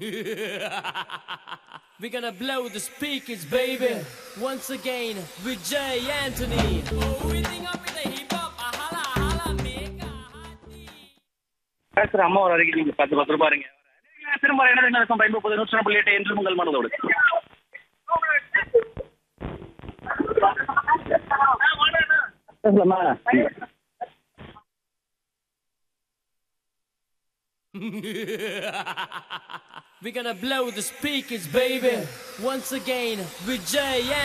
We're gonna blow the speakers, baby. Once again with Jay Anthony. Opening up with the hip hop, a holla, holla, make a hot பேசுற அம்மா வர வரைக்கும் நீங்க பத்து பத்து ரூபாய் இருங்க திரும்ப என்ன என்ன இருக்கும் பயன்படுவது நூற்றி புள்ளி எட்டு என்று உங்கள் மனதோடு பேசலாமா We're gonna blow the speakers, baby. Once again with Jay